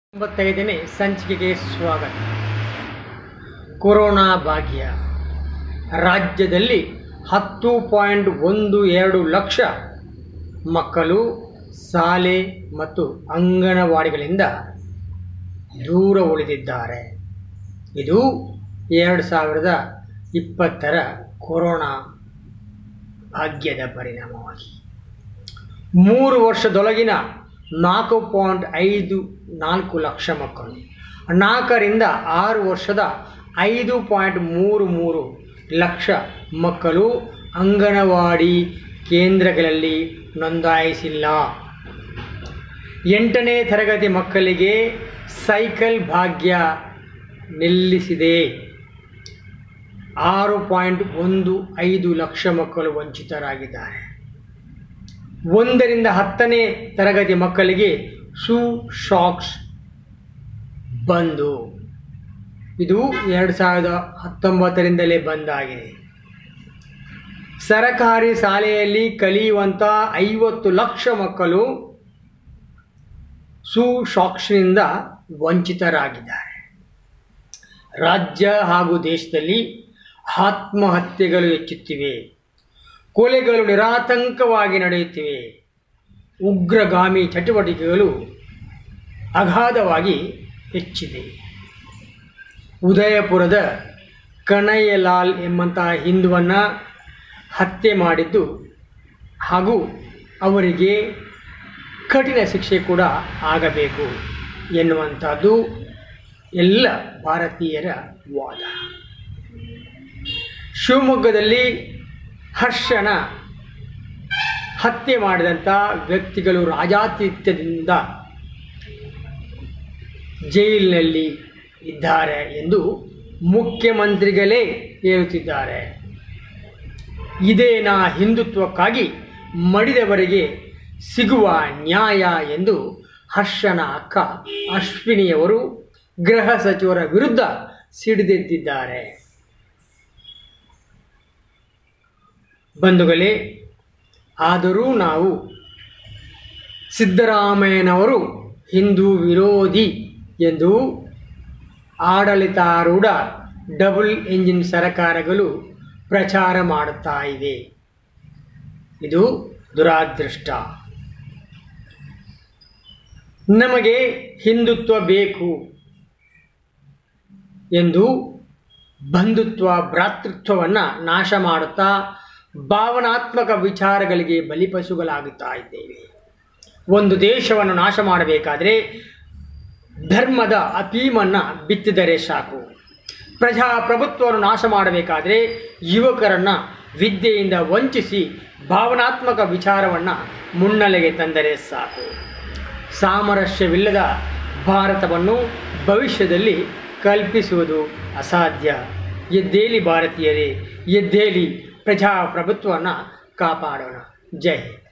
ಒಂಬತ್ತೈದನೇ ಸಂಚಿಕೆಗೆ ಸ್ವಾಗತ ಕೊರೋನಾ ಭಾಗ್ಯ ರಾಜ್ಯದಲ್ಲಿ ಹತ್ತು ಪಾಯಿಂಟ್ ಒಂದು ಎರಡು ಲಕ್ಷ ಮಕ್ಕಳು ಶಾಲೆ ಮತ್ತು ಅಂಗನವಾಡಿಗಳಿಂದ ದೂರ ಉಳಿದಿದ್ದಾರೆ ಇದು ಎರಡು ಸಾವಿರದ ಇಪ್ಪತ್ತರ ಕೊರೋನಾ ಭಾಗ್ಯದ ಪರಿಣಾಮವಾಗಿ ಮೂರು ವರ್ಷದೊಳಗಿನ ನಾಲ್ಕು ಪಾಯಿಂಟ್ ಐದು ನಾಲ್ಕು ಲಕ್ಷ ಮಕ್ಕಳು ನಾಲ್ಕರಿಂದ ಆರು ವರ್ಷದ ಐದು ಪಾಯಿಂಟ್ ಮೂರು ಮೂರು ಲಕ್ಷ ಮಕ್ಕಳು ಅಂಗನವಾಡಿ ಕೇಂದ್ರಗಳಲ್ಲಿ ನೋಂದಾಯಿಸಿಲ್ಲ ಎಂಟನೇ ತರಗತಿ ಮಕ್ಕಳಿಗೆ ಸೈಕಲ್ ಭಾಗ್ಯ ನಿಲ್ಲಿಸಿದೆ ಆರು ಪಾಯಿಂಟ್ ಒಂದು ಐದು ಲಕ್ಷ ಮಕ್ಕಳು ವಂಚಿತರಾಗಿದ್ದಾರೆ ಒಂದರಿಂದ ಹತ್ತನೇ ತರಗತಿ ಮಕ್ಕಳಿಗೆ ಶೂ ಶಾಕ್ಸ್ ಬಂದು ಇದು ಎರಡು ಸಾವಿರದ ಹತ್ತೊಂಬತ್ತರಿಂದಲೇ ಬಂದಾಗಿದೆ ಸರಕಾರಿ ಶಾಲೆಯಲ್ಲಿ ಕಲಿಯುವಂಥ ಐವತ್ತು ಲಕ್ಷ ಮಕ್ಕಳು ಶೂ ಶಾಕ್ಸ್ನಿಂದ ವಂಚಿತರಾಗಿದ್ದಾರೆ ರಾಜ್ಯ ಹಾಗೂ ದೇಶದಲ್ಲಿ ಆತ್ಮಹತ್ಯೆಗಳು ಹೆಚ್ಚುತ್ತಿವೆ ಕೊಲೆಗಳು ನಿರಾತಂಕವಾಗಿ ನಡೆಯುತ್ತಿವೆ ಉಗ್ರಗಾಮಿ ಚಟುವಟಿಕೆಗಳು ಅಗಾಧವಾಗಿ ಹೆಚ್ಚಿದೆ ಉದಯಪುರದ ಕನಯ್ಯಲಾಲ್ ಎಂಬಂತಹ ಹಿಂದುವನ್ನು ಹತ್ಯೆ ಮಾಡಿದ್ದು ಹಾಗೂ ಅವರಿಗೆ ಕಠಿಣ ಶಿಕ್ಷೆ ಕೂಡ ಆಗಬೇಕು ಎನ್ನುವಂಥದ್ದು ಎಲ್ಲ ಭಾರತೀಯರ ವಾದ ಶಿವಮೊಗ್ಗದಲ್ಲಿ ಹರ್ಷನ ಹತ್ಯೆ ಮಾಡಿದಂಥ ವ್ಯಕ್ತಿಗಳು ರಾಜಾತಿಥ್ಯದಿಂದ ಜೈಲಿನಲ್ಲಿ ಇದ್ದಾರೆ ಎಂದು ಮುಖ್ಯಮಂತ್ರಿಗಳೇ ಹೇಳುತ್ತಿದ್ದಾರೆ ಇದೇನಾ ಹಿಂದುತ್ವಕ್ಕಾಗಿ ಮಡಿದವರಿಗೆ ಸಿಗುವ ನ್ಯಾಯ ಎಂದು ಹರ್ಷನ ಅಕ್ಕ ಅಶ್ವಿನಿಯವರು ಗೃಹ ಸಚಿವರ ವಿರುದ್ಧ ಸಿಡಿದೆದ್ದಿದ್ದಾರೆ ಬಂಧುಗಳೇ ಆದರೂ ನಾವು ಸಿದ್ದರಾಮಯ್ಯನವರು ಹಿಂದೂ ವಿರೋಧಿ ಎಂದು ಆಡಳಿತಾರೂಢ ಡಬಲ್ ಎಂಜಿನ್ ಸರ್ಕಾರಗಳು ಪ್ರಚಾರ ಮಾಡುತ್ತಾ ಇವೆ ಇದು ದುರಾದೃಷ್ಟ ನಮಗೆ ಹಿಂದುತ್ವ ಬೇಕು ಎಂದು ಬಂಧುತ್ವ ಭ್ರಾತೃತ್ವವನ್ನು ನಾಶ ಮಾಡುತ್ತಾ ಭಾವನಾತ್ಮಕ ವಿಚಾರಗಳಿಗೆ ಬಲಿಪಶುಗಳಾಗುತ್ತಾ ಇದ್ದೇವೆ ಒಂದು ದೇಶವನ್ನು ನಾಶ ಮಾಡಬೇಕಾದರೆ ಧರ್ಮದ ಅಪೀಮನ್ನು ಬಿತ್ತಿದರೆ ಸಾಕು ಪ್ರಜಾಪ್ರಭುತ್ವವನ್ನು ನಾಶ ಮಾಡಬೇಕಾದರೆ ಯುವಕರನ್ನು ವಿದ್ಯೆಯಿಂದ ವಂಚಿಸಿ ಭಾವನಾತ್ಮಕ ವಿಚಾರವನ್ನು ಮುನ್ನೆಲೆಗೆ ತಂದರೆ ಸಾಕು ಸಾಮರಸ್ಯವಿಲ್ಲದ ಭಾರತವನ್ನು ಭವಿಷ್ಯದಲ್ಲಿ ಕಲ್ಪಿಸುವುದು ಅಸಾಧ್ಯ ಎದ್ದೇಲಿ ಭಾರತೀಯರೇ ಎದ್ದೇಲಿ ಪ್ರಜಾಪ್ರಭುತ್ವವನ್ನು ಕಾಪಾಡೋಣ ಜೈ ಹಿಂದ್